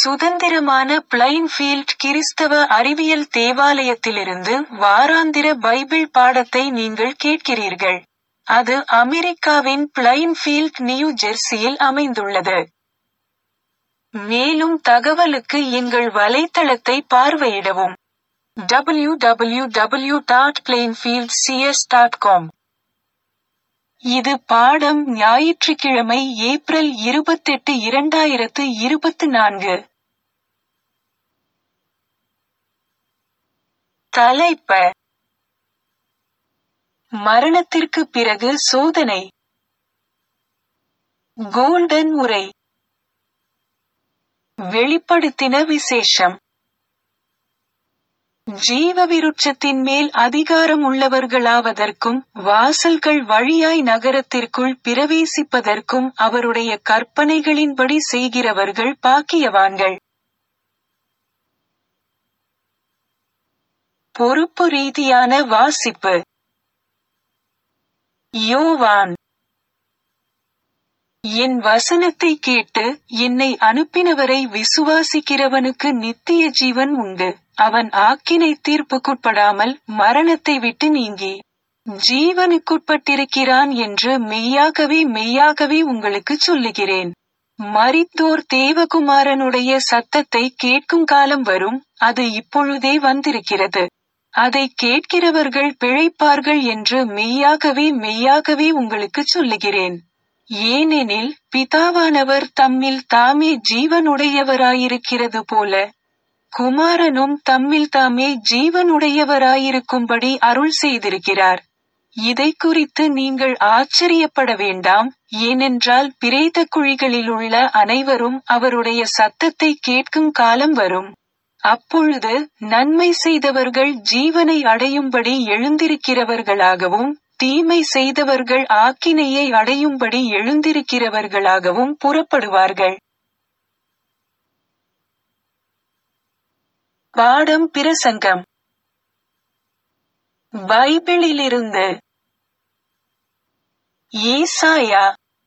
சுதந்திரமான பிளைன்ஃபீல்ட் கிறிஸ்தவ அறிவியல் தேவாலயத்திலிருந்து வாராந்திர பைபிள் பாடத்தை நீங்கள் கேட்கிறீர்கள். அது அமெரிக்காவின் பிளைன்ஃபீல்ட் நியூ ஜெர்சியில் அமைந்துள்ளது. மேலும் தகவலுக்கு எங்கள் வலைத்தளத்தை பார்வையிடவும். www.plainfieldcs.com இது பாடம் ஞாயிற்றுக்கிழமை ஏப்ரல் இருபத்தெட்டு இரண்டாயிரத்து இருபத்து நான்கு. தலைப்ப மரணத்திற்கு பிறகு சோதனை கோல்டன் உரை வெளிப்படுத்தின விசேஷம் ஜீவவிருட்சத்தின் மேல் அதிகாரம் உள்ளவர்களாவதற்கும் வாசல்கள் வழியாய் நகரத்திற்குள் பிரவேசிப்பதற்கும் அவருடைய கற்பனைகளின்படி செய்கிறவர்கள் பாக்கியவான்கள். பொறுப்பு ரீதியான வாசிப்பு யோவான் என் வசனத்தை கேட்டு என்னை அனுப்பினவரை விசுவாசிக்கிறவனுக்கு நித்திய ஜீவன் உண்டு அவன் ஆக்கினை தீர்ப்புக்குட்படாமல் மரணத்தை விட்டு நீங்கி ஜீவனுக்குட்பட்டிருக்கிறான் என்று மெய்யாகவே மெய்யாகவே உங்களுக்குச் சொல்லுகிறேன் மரித்தோர் தேவகுமாரனுடைய சத்தத்தை கேட்கும் காலம் வரும் அது இப்பொழுதே வந்திருக்கிறது அதை கேட்கிறவர்கள் பிழைப்பார்கள் என்று மெய்யாகவே மெய்யாகவே உங்களுக்குச் சொல்லுகிறேன் ஏனெனில் பிதாவானவர் தம்மில் தாமே ஜீவனுடையவராயிருக்கிறது போல குமாரனும் தம்மில் தாமே ஜீவனுடையவராயிருக்கும்படி அருள் செய்திருக்கிறார் இதை குறித்து நீங்கள் ஆச்சரியப்பட வேண்டாம் ஏனென்றால் பிரேத குழிகளிலுள்ள அனைவரும் அவருடைய சத்தத்தை கேட்கும் காலம் வரும் அப்பொழுது நன்மை செய்தவர்கள் ஜீவனை அடையும்படி எழுந்திருக்கிறவர்களாகவும் தீமை செய்தவர்கள் ஆக்கினையை அடையும்படி எழுந்திருக்கிறவர்களாகவும் புறப்படுவார்கள் பாடம் பிரசங்கம் பைபிளிலிருந்து ஏசாயா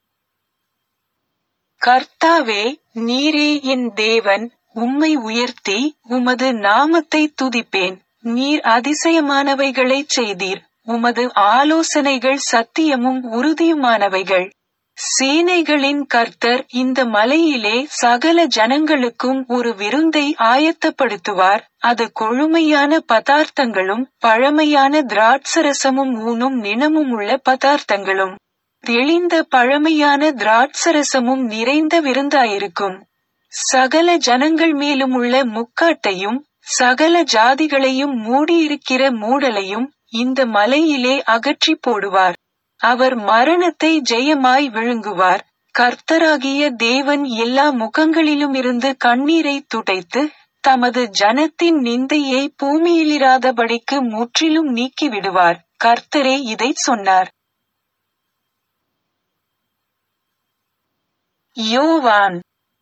கர்த்தாவே நீரே என் தேவன் உம்மை உயர்த்தி உமது நாமத்தை துதிப்பேன் நீர் அதிசயமானவைகளைச் செய்தீர் உமது ஆலோசனைகள் சத்தியமும் உறுதியுமானவைகள் சேனைகளின் கர்த்தர் இந்த மலையிலே சகல ஜனங்களுக்கும் ஒரு விருந்தை ஆயத்தப்படுத்துவார் அது கொழுமையான பதார்த்தங்களும் பழமையான திராட்சரசமும் ஊனும் நினமும் உள்ள பதார்த்தங்களும் தெளிந்த பழமையான திராட்சரசமும் நிறைந்த விருந்தாயிருக்கும் சகல ஜனங்கள் மேலும் உள்ள முக்காட்டையும் சகல ஜாதிகளையும் மூடியிருக்கிற மூடலையும் இந்த மலையிலே அகற்றி போடுவார் அவர் மரணத்தை ஜெயமாய் விழுங்குவார் கர்த்தராகிய தேவன் எல்லா முகங்களிலுமிருந்து கண்ணீரை துடைத்து தமது ஜனத்தின் நிந்தையை பூமியிலிராதபடிக்கு முற்றிலும் நீக்கிவிடுவார் கர்த்தரே இதைச் சொன்னார் யோவான்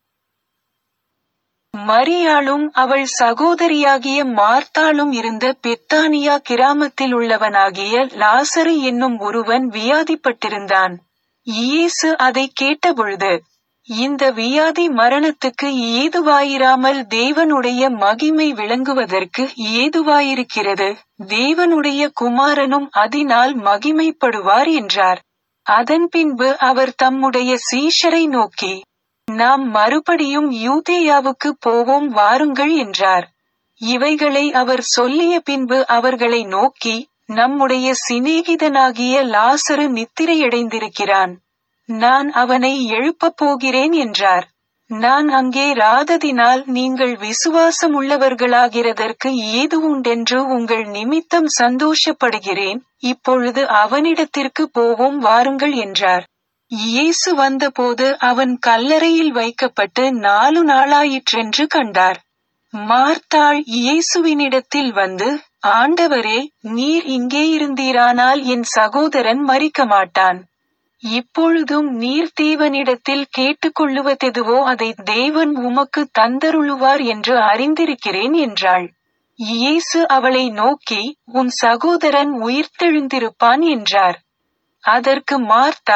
மரியாளும் அவள் சகோதரியாகிய மார்த்தாளும் இருந்த பெத்தானியா கிராமத்தில் உள்ளவனாகிய லாசரு என்னும் ஒருவன் வியாதிப்பட்டிருந்தான் இயேசு அதை கேட்டபொழுது இந்த வியாதி மரணத்துக்கு ஏதுவாயிராமல் தேவனுடைய மகிமை விளங்குவதற்கு ஏதுவாயிருக்கிறது தேவனுடைய குமாரனும் அதனால் மகிமைப்படுவார் என்றார் அதன் பின்பு அவர் தம்முடைய சீஷரை நோக்கி நாம் மறுபடியும் யூதேயாவுக்கு போவோம் வாருங்கள் என்றார் இவைகளை அவர் சொல்லிய பின்பு அவர்களை நோக்கி நம்முடைய சிநேகிதனாகிய லாசரு நித்திரையடைந்திருக்கிறான் நான் அவனை எழுப்பப் போகிறேன் என்றார் நான் அங்கே ராததினால் நீங்கள் விசுவாசம் உள்ளவர்களாகிறதற்கு ஏது உண்டென்று உங்கள் நிமித்தம் சந்தோஷப்படுகிறேன் இப்பொழுது அவனிடத்திற்கு போவோம் வாருங்கள் என்றார் இயேசு வந்தபோது அவன் கல்லறையில் வைக்கப்பட்டு நாலு நாளாயிற்றென்று கண்டார் மார்த்தாள் இயேசுவினிடத்தில் வந்து ஆண்டவரே நீர் இங்கே இருந்தீரானால் என் சகோதரன் மறிக்க மாட்டான் இப்பொழுதும் நீர் தேவனிடத்தில் கேட்டுக்கொள்ளுவதெதுவோ அதை தேவன் உமக்கு தந்தருளுவார் என்று அறிந்திருக்கிறேன் என்றாள் இயேசு அவளை நோக்கி உன் சகோதரன் உயிர்த்தெழுந்திருப்பான் என்றார் அதற்கு மார்த்தாள்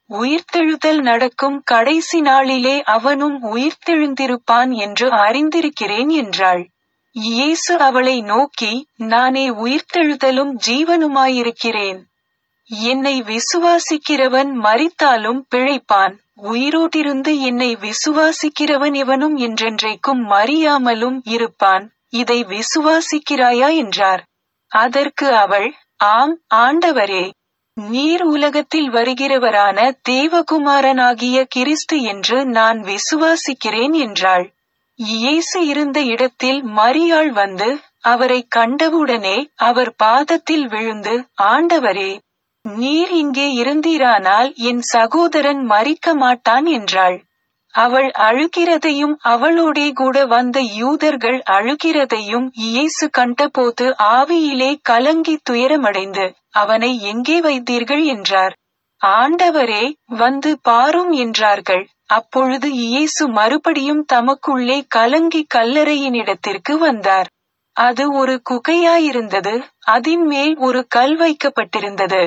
உயிர்த்தெழுதல் நடக்கும் கடைசி நாளிலே அவனும் உயிர்த்தெழுந்திருப்பான் என்று அறிந்திருக்கிறேன் என்றாள் இயேசு அவளை நோக்கி நானே உயிர்த்தெழுதலும் ஜீவனுமாயிருக்கிறேன் என்னை விசுவாசிக்கிறவன் மரித்தாலும் பிழைப்பான் உயிரோட்டிருந்து என்னை விசுவாசிக்கிறவன் எவனும் என்றென்றைக்கும் மறியாமலும் இருப்பான் இதை விசுவாசிக்கிறாயா என்றார் அதற்கு அவள் ஆம் ஆண்டவரே நீர் உலகத்தில் வருகிறவரான தேவகுமாரனாகிய கிறிஸ்து என்று நான் விசுவாசிக்கிறேன் என்றாள் இயேசு இருந்த இடத்தில் மரியாள் வந்து அவரை கண்டவுடனே அவர் பாதத்தில் விழுந்து ஆண்டவரே நீர் இங்கே இருந்தீரானால் என் சகோதரன் மறிக்க மாட்டான் என்றாள் அவள் அழுகிறதையும் அவளோடே கூட வந்த யூதர்கள் அழுகிறதையும் இயேசு கண்டபோது ஆவியிலே கலங்கி துயரமடைந்து அவனை எங்கே வைத்தீர்கள் என்றார் ஆண்டவரே வந்து பாரும் என்றார்கள் அப்பொழுது இயேசு மறுபடியும் தமக்குள்ளே கலங்கி கல்லறையினிடத்திற்கு வந்தார் அது ஒரு குகையாயிருந்தது அதின் மேல் ஒரு கல் வைக்கப்பட்டிருந்தது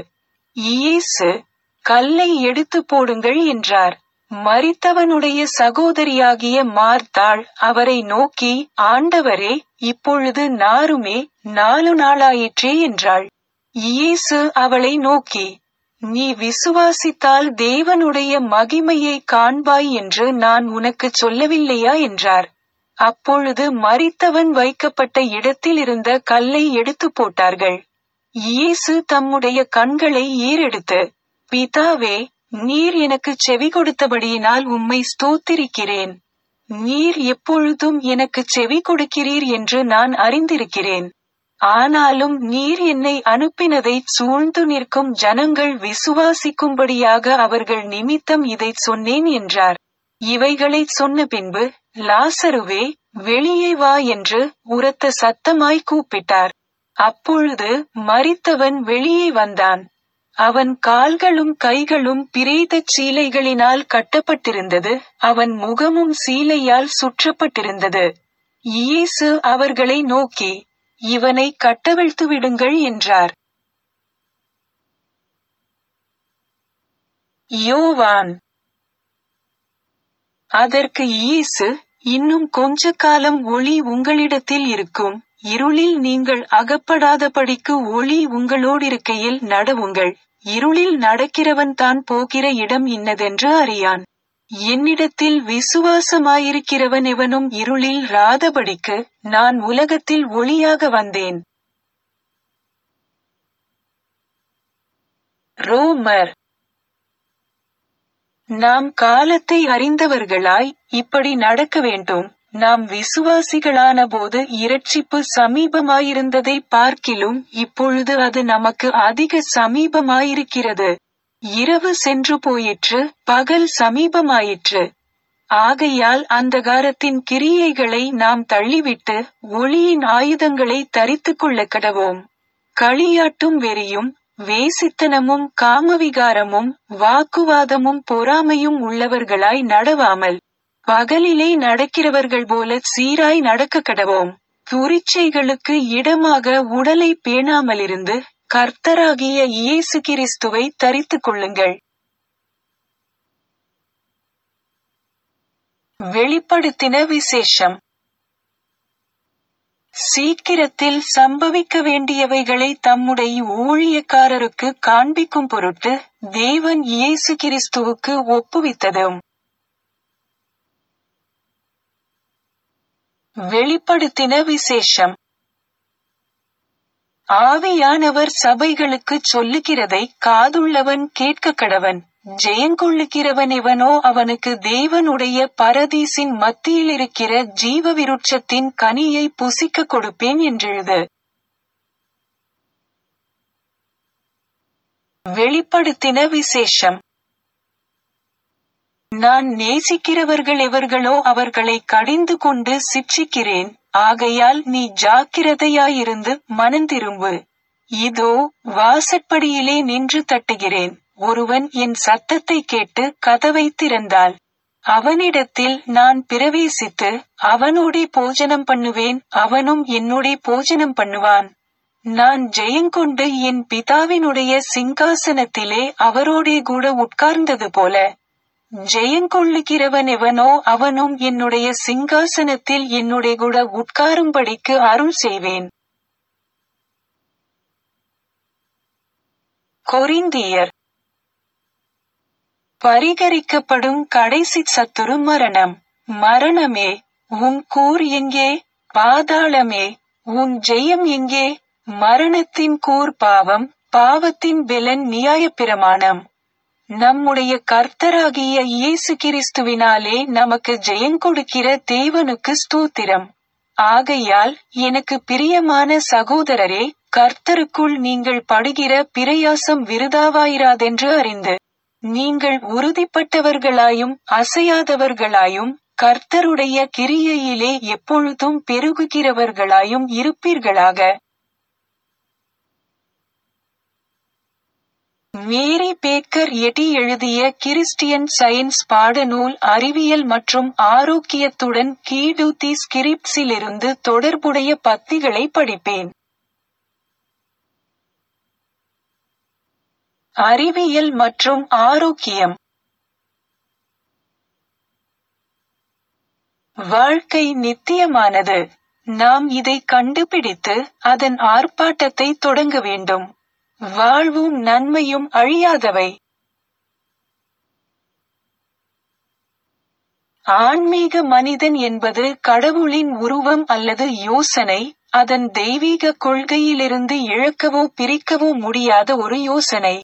இயேசு கல்லை எடுத்து போடுங்கள் என்றார் மரித்தவனுடைய சகோதரியாகிய மார்த்தாள் அவரை நோக்கி ஆண்டவரே இப்பொழுது நாருமே நாலு நாளாயிற்றே என்றாள் இயேசு அவளை நோக்கி நீ விசுவாசித்தால் தேவனுடைய மகிமையை காண்பாய் என்று நான் உனக்கு சொல்லவில்லையா என்றார் அப்பொழுது மரித்தவன் வைக்கப்பட்ட இடத்தில் இருந்த கல்லை எடுத்து போட்டார்கள் இயேசு தம்முடைய கண்களை ஏறெடுத்து பிதாவே நீர் எனக்கு செவி கொடுத்தபடியினால் உம்மை ஸ்தோத்திரிக்கிறேன் நீர் எப்பொழுதும் எனக்கு செவி கொடுக்கிறீர் என்று நான் அறிந்திருக்கிறேன் ஆனாலும் நீர் என்னை அனுப்பினதை சூழ்ந்து நிற்கும் ஜனங்கள் விசுவாசிக்கும்படியாக அவர்கள் நிமித்தம் இதைச் சொன்னேன் என்றார் இவைகளைச் சொன்ன பின்பு லாசருவே வெளியே வா என்று உரத்த சத்தமாய் கூப்பிட்டார் அப்பொழுது மரித்தவன் வெளியே வந்தான் அவன் கால்களும் கைகளும் பிரேதச் சீலைகளினால் கட்டப்பட்டிருந்தது அவன் முகமும் சீலையால் சுற்றப்பட்டிருந்தது இயேசு அவர்களை நோக்கி இவனை கட்டவிழ்த்து விடுங்கள் என்றார் யோவான் அதற்கு இயேசு இன்னும் கொஞ்ச காலம் ஒளி உங்களிடத்தில் இருக்கும் இருளில் நீங்கள் அகப்படாதபடிக்கு ஒளி உங்களோடிருக்கையில் நடவுங்கள் இருளில் நடக்கிறவன் தான் போகிற இடம் இன்னதென்று அறியான் என்னிடத்தில் விசுவாசமாயிருக்கிறவன் எவனும் இருளில் ராதபடிக்கு நான் உலகத்தில் ஒளியாக வந்தேன் ரோமர் நாம் காலத்தை அறிந்தவர்களாய் இப்படி நடக்க வேண்டும் நாம் விசுவாசிகளான போது இரட்சிப்பு சமீபமாயிருந்ததை பார்க்கிலும் இப்பொழுது அது நமக்கு அதிக சமீபமாயிருக்கிறது இரவு சென்று போயிற்று பகல் சமீபமாயிற்று ஆகையால் அந்தகாரத்தின் கிரியைகளை நாம் தள்ளிவிட்டு ஒளியின் ஆயுதங்களை தரித்துக் கொள்ள கடவோம் களியாட்டும் வெறியும் வேசித்தனமும் காமவிகாரமும் வாக்குவாதமும் பொறாமையும் உள்ளவர்களாய் நடவாமல் பகலிலே நடக்கிறவர்கள் போல சீராய் நடக்க கடவோம் துரிச்சைகளுக்கு இடமாக உடலை பேணாமலிருந்து கர்த்தராகிய இயேசு கிறிஸ்துவை தரித்துக் கொள்ளுங்கள் வெளிப்படுத்தின விசேஷம் சீக்கிரத்தில் சம்பவிக்க வேண்டியவைகளை தம்முடைய ஊழியக்காரருக்கு காண்பிக்கும் பொருட்டு தேவன் இயேசு கிறிஸ்துவுக்கு ஒப்புவித்ததும் வெளிப்படுத்தின விசேஷம் ஆவியானவர் சபைகளுக்கு சொல்லுகிறதை காதுள்ளவன் கேட்க கடவன் ஜெயங்கொள்ளுகிறவன் எவனோ அவனுக்கு தேவனுடைய பரதீசின் மத்தியில் இருக்கிற ஜீவ விருட்சத்தின் கனியை புசிக்க கொடுப்பேன் என்றெழுது வெளிப்படுத்தின விசேஷம் நான் நேசிக்கிறவர்கள் எவர்களோ அவர்களை கடிந்து கொண்டு சிட்சிக்கிறேன் ஆகையால் நீ ஜாக்கிரதையாயிருந்து மனந்திரும்பு இதோ வாசற்படியிலே நின்று தட்டுகிறேன் ஒருவன் என் சத்தத்தை கேட்டு கதவை திறந்தால் அவனிடத்தில் நான் பிரவேசித்து அவனோடே போஜனம் பண்ணுவேன் அவனும் என்னோடே போஜனம் பண்ணுவான் நான் ஜெயங்கொண்டு என் பிதாவினுடைய சிங்காசனத்திலே அவரோடே கூட உட்கார்ந்தது போல ஜெயங்கொள்ளுகிறவன் எவனோ அவனும் என்னுடைய சிங்காசனத்தில் என்னுடைய கூட உட்காரும்படிக்கு அருள் செய்வேன் கொரிந்தியர் பரிகரிக்கப்படும் கடைசி சத்துரு மரணம் மரணமே உன் கூர் எங்கே பாதாளமே உன் ஜெயம் எங்கே மரணத்தின் கூர் பாவம் பாவத்தின் பெலன் நியாயப்பிரமாணம் நம்முடைய கர்த்தராகிய இயேசு கிறிஸ்துவினாலே நமக்கு ஜெயங்கொடுக்கிற தேவனுக்கு ஸ்தோத்திரம் ஆகையால் எனக்கு பிரியமான சகோதரரே கர்த்தருக்குள் நீங்கள் படுகிற பிரயாசம் விருதாவாயிராதென்று அறிந்து நீங்கள் உறுதிப்பட்டவர்களாயும் அசையாதவர்களாயும் கர்த்தருடைய கிரியையிலே எப்பொழுதும் பெருகுகிறவர்களாயும் இருப்பீர்களாக மேரி பேக்கர் எட்டி எழுதிய கிறிஸ்டியன் சயின்ஸ் பாடநூல் அறிவியல் மற்றும் ஆரோக்கியத்துடன் கீடூத்தி ஸ்கிரிப்ட்ஸிலிருந்து தொடர்புடைய பத்திகளை படிப்பேன் அறிவியல் மற்றும் ஆரோக்கியம் வாழ்க்கை நித்தியமானது நாம் இதை கண்டுபிடித்து அதன் ஆர்ப்பாட்டத்தை தொடங்க வேண்டும் வாழ்வும் நன்மையும் அழியாதவை ஆன்மீக மனிதன் என்பது கடவுளின் உருவம் அல்லது யோசனை அதன் தெய்வீக கொள்கையிலிருந்து இழக்கவோ பிரிக்கவோ முடியாத ஒரு யோசனை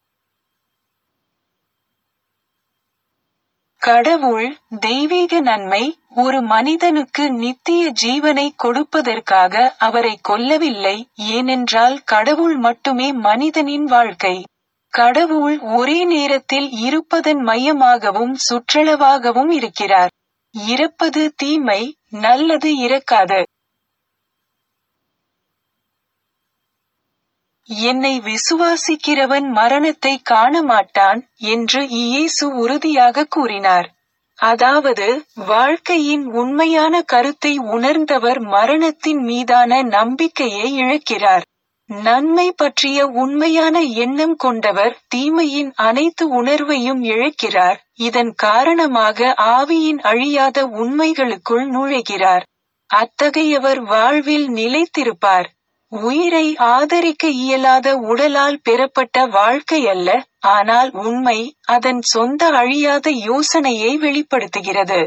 கடவுள் தெய்வீக நன்மை ஒரு மனிதனுக்கு நித்திய ஜீவனை கொடுப்பதற்காக அவரை கொல்லவில்லை ஏனென்றால் கடவுள் மட்டுமே மனிதனின் வாழ்க்கை கடவுள் ஒரே நேரத்தில் இருப்பதன் மையமாகவும் சுற்றளவாகவும் இருக்கிறார் இறப்பது தீமை நல்லது இறக்காது என்னை விசுவாசிக்கிறவன் மரணத்தை காண மாட்டான் என்று இயேசு உறுதியாக கூறினார் அதாவது வாழ்க்கையின் உண்மையான கருத்தை உணர்ந்தவர் மரணத்தின் மீதான நம்பிக்கையை இழக்கிறார் நன்மை பற்றிய உண்மையான எண்ணம் கொண்டவர் தீமையின் அனைத்து உணர்வையும் இழக்கிறார் இதன் காரணமாக ஆவியின் அழியாத உண்மைகளுக்குள் நுழைகிறார் அத்தகையவர் வாழ்வில் நிலைத்திருப்பார் உயிரை ஆதரிக்க இயலாத உடலால் பெறப்பட்ட வாழ்க்கை அல்ல ஆனால் உண்மை அதன் சொந்த அழியாத யோசனையை வெளிப்படுத்துகிறது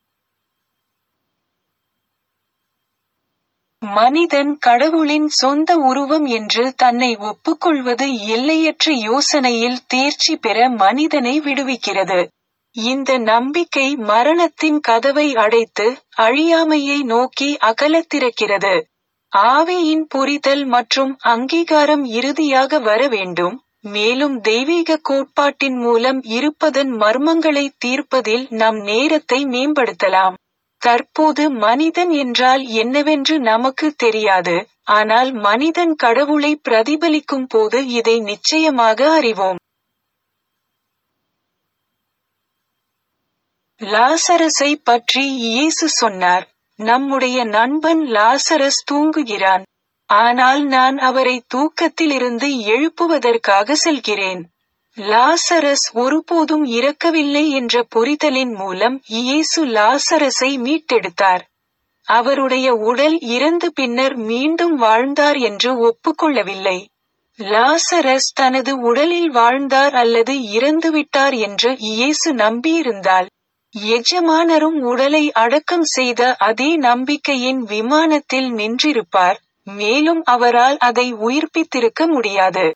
மனிதன் கடவுளின் சொந்த உருவம் என்று தன்னை ஒப்புக்கொள்வது எல்லையற்ற யோசனையில் தேர்ச்சி பெற மனிதனை விடுவிக்கிறது இந்த நம்பிக்கை மரணத்தின் கதவை அடைத்து அழியாமையை நோக்கி அகலத் திறக்கிறது ஆவியின் புரிதல் மற்றும் அங்கீகாரம் இறுதியாக வர வேண்டும் மேலும் தெய்வீக கோட்பாட்டின் மூலம் இருப்பதன் மர்மங்களை தீர்ப்பதில் நம் நேரத்தை மேம்படுத்தலாம் தற்போது மனிதன் என்றால் என்னவென்று நமக்கு தெரியாது ஆனால் மனிதன் கடவுளை பிரதிபலிக்கும் போது இதை நிச்சயமாக அறிவோம் லாசரஸை பற்றி இயேசு சொன்னார் நம்முடைய நண்பன் லாசரஸ் தூங்குகிறான் ஆனால் நான் அவரை தூக்கத்திலிருந்து எழுப்புவதற்காக செல்கிறேன் லாசரஸ் ஒருபோதும் இறக்கவில்லை என்ற புரிதலின் மூலம் இயேசு லாசரஸை மீட்டெடுத்தார் அவருடைய உடல் இறந்து பின்னர் மீண்டும் வாழ்ந்தார் என்று ஒப்புக்கொள்ளவில்லை லாசரஸ் தனது உடலில் வாழ்ந்தார் அல்லது இறந்துவிட்டார் என்று இயேசு நம்பியிருந்தால் எஜமானரும் உடலை அடக்கம் செய்த அதே நம்பிக்கையின் விமானத்தில் நின்றிருப்பார் மேலும் அவரால் அதை உயிர்ப்பித்திருக்க முடியாது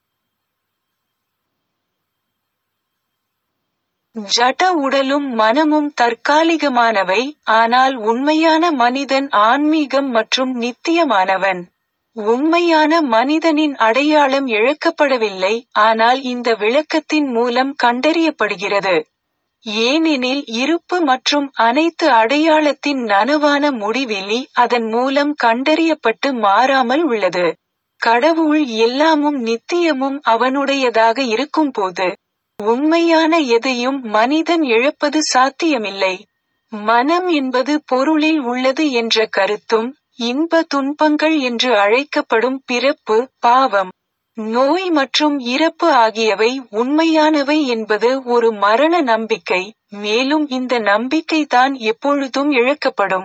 ஜட உடலும் மனமும் தற்காலிகமானவை ஆனால் உண்மையான மனிதன் ஆன்மீகம் மற்றும் நித்தியமானவன் உண்மையான மனிதனின் அடையாளம் இழக்கப்படவில்லை ஆனால் இந்த விளக்கத்தின் மூலம் கண்டறியப்படுகிறது ஏனெனில் இருப்பு மற்றும் அனைத்து அடையாளத்தின் நனவான முடிவெளி அதன் மூலம் கண்டறியப்பட்டு மாறாமல் உள்ளது கடவுள் எல்லாமும் நித்தியமும் அவனுடையதாக இருக்கும்போது உண்மையான எதையும் மனிதன் இழப்பது சாத்தியமில்லை மனம் என்பது பொருளில் உள்ளது என்ற கருத்தும் இன்ப துன்பங்கள் என்று அழைக்கப்படும் பிறப்பு பாவம் நோய் மற்றும் இறப்பு ஆகியவை உண்மையானவை என்பது ஒரு மரண நம்பிக்கை மேலும் இந்த நம்பிக்கை தான் எப்பொழுதும் இழக்கப்படும்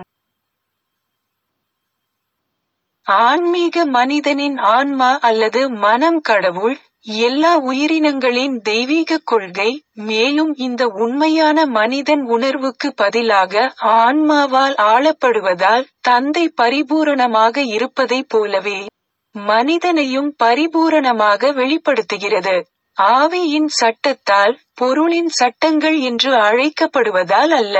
ஆன்மீக மனிதனின் ஆன்மா அல்லது மனம் கடவுள் எல்லா உயிரினங்களின் தெய்வீக கொள்கை மேலும் இந்த உண்மையான மனிதன் உணர்வுக்கு பதிலாக ஆன்மாவால் ஆளப்படுவதால் தந்தை பரிபூரணமாக இருப்பதைப் போலவே மனிதனையும் பரிபூரணமாக வெளிப்படுத்துகிறது ஆவியின் சட்டத்தால் பொருளின் சட்டங்கள் என்று அழைக்கப்படுவதால் அல்ல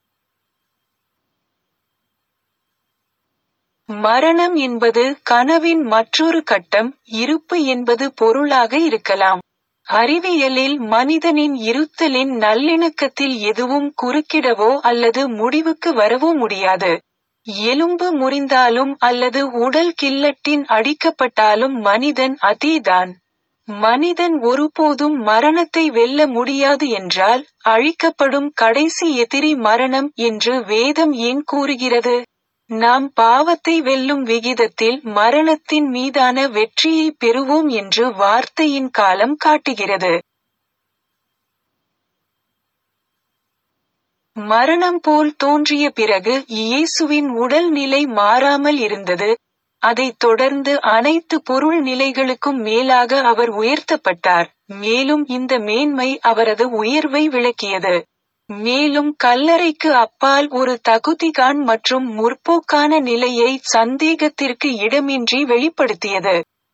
மரணம் என்பது கனவின் மற்றொரு கட்டம் இருப்பு என்பது பொருளாக இருக்கலாம் அறிவியலில் மனிதனின் இருத்தலின் நல்லிணக்கத்தில் எதுவும் குறுக்கிடவோ அல்லது முடிவுக்கு வரவோ முடியாது எலும்பு முறிந்தாலும் அல்லது உடல் கில்லட்டின் அடிக்கப்பட்டாலும் மனிதன் அதேதான் மனிதன் ஒருபோதும் மரணத்தை வெல்ல முடியாது என்றால் அழிக்கப்படும் கடைசி எதிரி மரணம் என்று வேதம் ஏன் கூறுகிறது நாம் பாவத்தை வெல்லும் விகிதத்தில் மரணத்தின் மீதான வெற்றியை பெறுவோம் என்று வார்த்தையின் காலம் காட்டுகிறது மரணம் போல் தோன்றிய பிறகு இயேசுவின் உடல் நிலை மாறாமல் இருந்தது அதைத் தொடர்ந்து அனைத்து பொருள் நிலைகளுக்கும் மேலாக அவர் உயர்த்தப்பட்டார் மேலும் இந்த மேன்மை அவரது உயர்வை விளக்கியது மேலும் கல்லறைக்கு அப்பால் ஒரு தகுதிகான் மற்றும் முற்போக்கான நிலையை சந்தேகத்திற்கு இடமின்றி வெளிப்படுத்தியது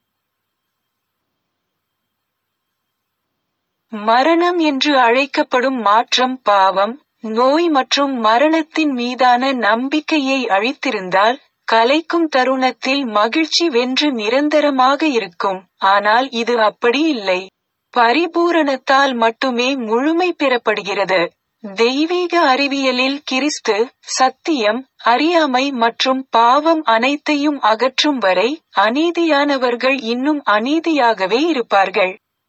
மரணம் என்று அழைக்கப்படும் மாற்றம் பாவம் நோய் மற்றும் மரணத்தின் மீதான நம்பிக்கையை அழித்திருந்தால் கலைக்கும் தருணத்தில் மகிழ்ச்சி வென்று நிரந்தரமாக இருக்கும் ஆனால் இது அப்படி இல்லை பரிபூரணத்தால் மட்டுமே முழுமை பெறப்படுகிறது தெய்வீக அறிவியலில் கிறிஸ்து சத்தியம் அறியாமை மற்றும் பாவம் அனைத்தையும் அகற்றும் வரை அநீதியானவர்கள் இன்னும் அநீதியாகவே இருப்பார்கள்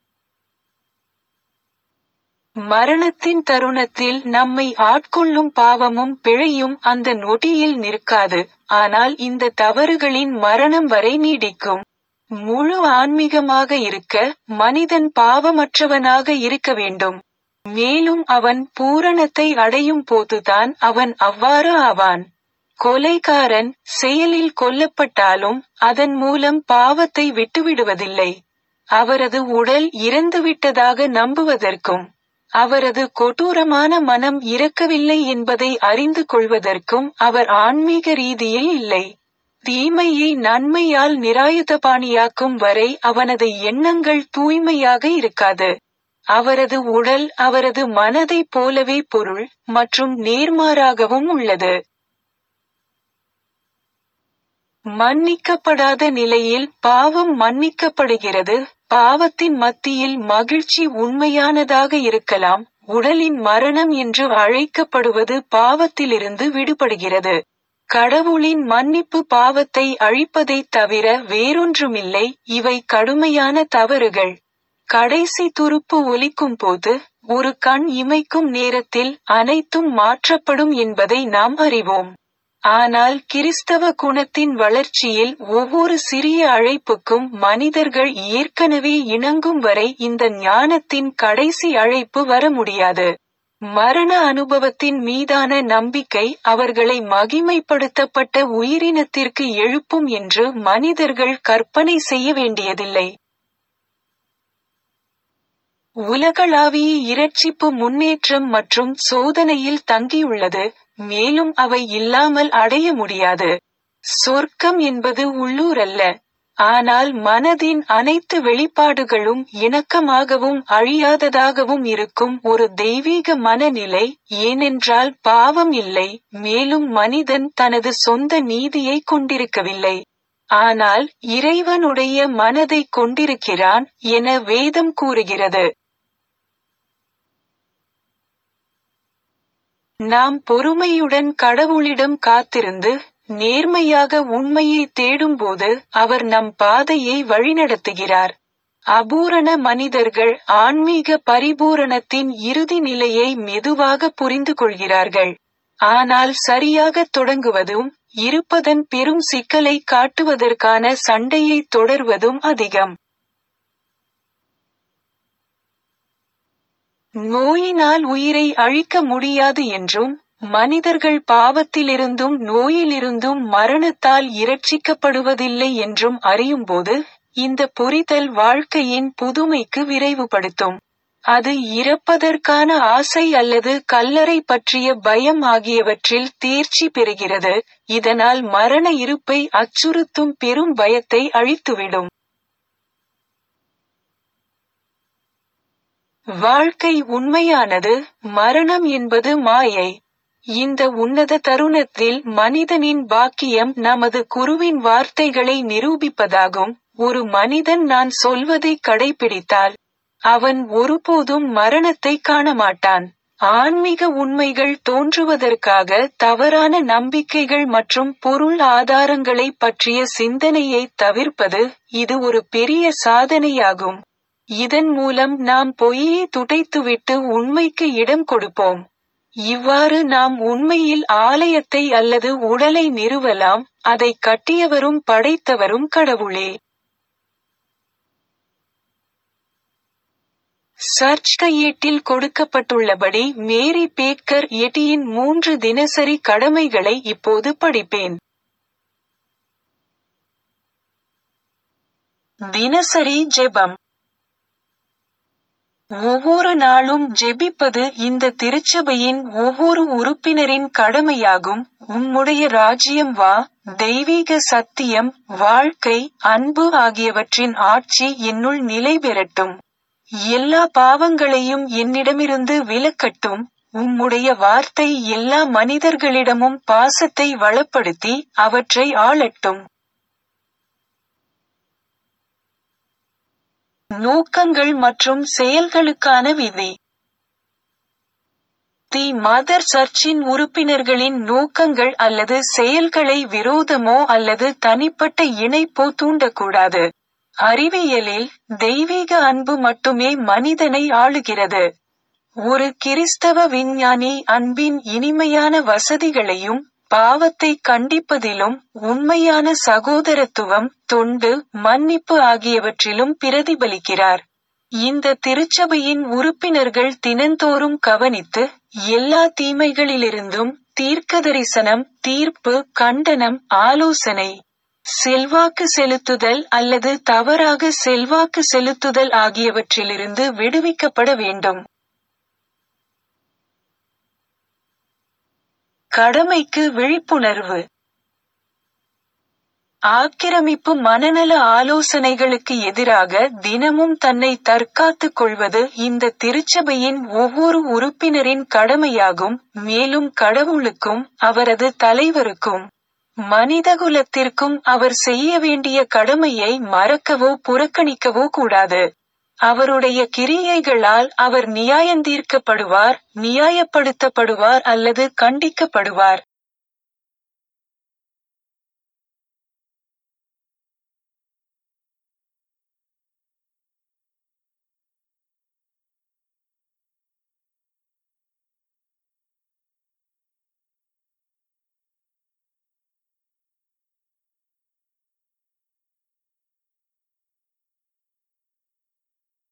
மரணத்தின் தருணத்தில் நம்மை ஆட்கொள்ளும் பாவமும் பிழையும் அந்த நொடியில் நிற்காது ஆனால் இந்த தவறுகளின் மரணம் வரை நீடிக்கும் முழு ஆன்மீகமாக இருக்க மனிதன் பாவமற்றவனாக இருக்க வேண்டும் மேலும் அவன் பூரணத்தை அடையும் போதுதான் அவன் அவ்வாறு ஆவான் கொலைகாரன் செயலில் கொல்லப்பட்டாலும் அதன் மூலம் பாவத்தை விட்டுவிடுவதில்லை அவரது உடல் இறந்துவிட்டதாக நம்புவதற்கும் அவரது கொடூரமான மனம் இறக்கவில்லை என்பதை அறிந்து கொள்வதற்கும் அவர் ஆன்மீக ரீதியில் இல்லை தீமையை நன்மையால் நிராயுதபாணியாக்கும் வரை அவனது எண்ணங்கள் தூய்மையாக இருக்காது அவரது உடல் அவரது மனதைப் போலவே பொருள் மற்றும் நேர்மாறாகவும் உள்ளது மன்னிக்கப்படாத நிலையில் பாவம் மன்னிக்கப்படுகிறது பாவத்தின் மத்தியில் மகிழ்ச்சி உண்மையானதாக இருக்கலாம் உடலின் மரணம் என்று அழைக்கப்படுவது பாவத்திலிருந்து விடுபடுகிறது கடவுளின் மன்னிப்பு பாவத்தை அழிப்பதைத் தவிர வேறொன்றுமில்லை இவை கடுமையான தவறுகள் கடைசி துருப்பு ஒலிக்கும் போது ஒரு கண் இமைக்கும் நேரத்தில் அனைத்தும் மாற்றப்படும் என்பதை நாம் அறிவோம் ஆனால் கிறிஸ்தவ குணத்தின் வளர்ச்சியில் ஒவ்வொரு சிறிய அழைப்புக்கும் மனிதர்கள் ஏற்கனவே இணங்கும் வரை இந்த ஞானத்தின் கடைசி அழைப்பு வர முடியாது மரண அனுபவத்தின் மீதான நம்பிக்கை அவர்களை மகிமைப்படுத்தப்பட்ட உயிரினத்திற்கு எழுப்பும் என்று மனிதர்கள் கற்பனை செய்ய வேண்டியதில்லை உலகளாவிய இரட்சிப்பு முன்னேற்றம் மற்றும் சோதனையில் தங்கியுள்ளது மேலும் அவை இல்லாமல் அடைய முடியாது சொர்க்கம் என்பது உள்ளூர் அல்ல ஆனால் மனதின் அனைத்து வெளிப்பாடுகளும் இணக்கமாகவும் அழியாததாகவும் இருக்கும் ஒரு தெய்வீக மனநிலை ஏனென்றால் பாவம் இல்லை மேலும் மனிதன் தனது சொந்த நீதியை கொண்டிருக்கவில்லை ஆனால் இறைவனுடைய மனதை கொண்டிருக்கிறான் என வேதம் கூறுகிறது நாம் பொறுமையுடன் கடவுளிடம் காத்திருந்து நேர்மையாக உண்மையை தேடும்போது அவர் நம் பாதையை வழிநடத்துகிறார் அபூரண மனிதர்கள் ஆன்மீக பரிபூரணத்தின் இறுதி நிலையை மெதுவாக புரிந்து கொள்கிறார்கள் ஆனால் சரியாக தொடங்குவதும் இருப்பதன் பெரும் சிக்கலை காட்டுவதற்கான சண்டையை தொடர்வதும் அதிகம் நோயினால் உயிரை அழிக்க முடியாது என்றும் மனிதர்கள் பாவத்திலிருந்தும் நோயிலிருந்தும் மரணத்தால் இரட்சிக்கப்படுவதில்லை என்றும் அறியும்போது இந்த புரிதல் வாழ்க்கையின் புதுமைக்கு விரைவுபடுத்தும் அது இறப்பதற்கான ஆசை அல்லது கல்லறை பற்றிய பயம் ஆகியவற்றில் தேர்ச்சி பெறுகிறது இதனால் மரண இருப்பை அச்சுறுத்தும் பெரும் பயத்தை அழித்துவிடும் வாழ்க்கை உண்மையானது மரணம் என்பது மாயை இந்த உன்னத தருணத்தில் மனிதனின் பாக்கியம் நமது குருவின் வார்த்தைகளை நிரூபிப்பதாகும் ஒரு மனிதன் நான் சொல்வதை கடைபிடித்தால் அவன் ஒருபோதும் மரணத்தை காண மாட்டான் ஆன்மீக உண்மைகள் தோன்றுவதற்காக தவறான நம்பிக்கைகள் மற்றும் பொருள் ஆதாரங்களை பற்றிய சிந்தனையை தவிர்ப்பது இது ஒரு பெரிய சாதனையாகும் இதன் மூலம் நாம் பொய்யை துடைத்துவிட்டு உண்மைக்கு இடம் கொடுப்போம் இவ்வாறு நாம் உண்மையில் ஆலயத்தை அல்லது உடலை நிறுவலாம் அதை கட்டியவரும் படைத்தவரும் கடவுளே சர்ச் கையேட்டில் கொடுக்கப்பட்டுள்ளபடி மேரி பேக்கர் எட்டியின் மூன்று தினசரி கடமைகளை இப்போது படிப்பேன் தினசரி ஜெபம் ஒவ்வொரு நாளும் ஜெபிப்பது இந்த திருச்சபையின் ஒவ்வொரு உறுப்பினரின் கடமையாகும் உம்முடைய ராஜ்யம் வா தெய்வீக சத்தியம் வாழ்க்கை அன்பு ஆகியவற்றின் ஆட்சி என்னுள் நிலை பெறட்டும் எல்லா பாவங்களையும் என்னிடமிருந்து விலக்கட்டும் உம்முடைய வார்த்தை எல்லா மனிதர்களிடமும் பாசத்தை வளப்படுத்தி அவற்றை ஆளட்டும் நோக்கங்கள் மற்றும் செயல்களுக்கான விதி தி மதர் சர்ச்சின் உறுப்பினர்களின் நோக்கங்கள் அல்லது செயல்களை விரோதமோ அல்லது தனிப்பட்ட இணைப்போ தூண்டக்கூடாது அறிவியலில் தெய்வீக அன்பு மட்டுமே மனிதனை ஆளுகிறது ஒரு கிறிஸ்தவ விஞ்ஞானி அன்பின் இனிமையான வசதிகளையும் பாவத்தை கண்டிப்பதிலும் உண்மையான சகோதரத்துவம் தொண்டு மன்னிப்பு ஆகியவற்றிலும் பிரதிபலிக்கிறார் இந்த திருச்சபையின் உறுப்பினர்கள் தினந்தோறும் கவனித்து எல்லா தீமைகளிலிருந்தும் தீர்க்கதரிசனம் தீர்ப்பு கண்டனம் ஆலோசனை செல்வாக்கு செலுத்துதல் அல்லது தவறாக செல்வாக்கு செலுத்துதல் ஆகியவற்றிலிருந்து விடுவிக்கப்பட வேண்டும் கடமைக்கு விழிப்புணர்வு ஆக்கிரமிப்பு மனநல ஆலோசனைகளுக்கு எதிராக தினமும் தன்னை தற்காத்துக் கொள்வது இந்த திருச்சபையின் ஒவ்வொரு உறுப்பினரின் கடமையாகும் மேலும் கடவுளுக்கும் அவரது தலைவருக்கும் மனிதகுலத்திற்கும் அவர் செய்ய வேண்டிய கடமையை மறக்கவோ புறக்கணிக்கவோ கூடாது அவருடைய கிரியைகளால் அவர் நியாயந்தீர்க்கப்படுவார் நியாயப்படுத்தப்படுவார் அல்லது கண்டிக்கப்படுவார்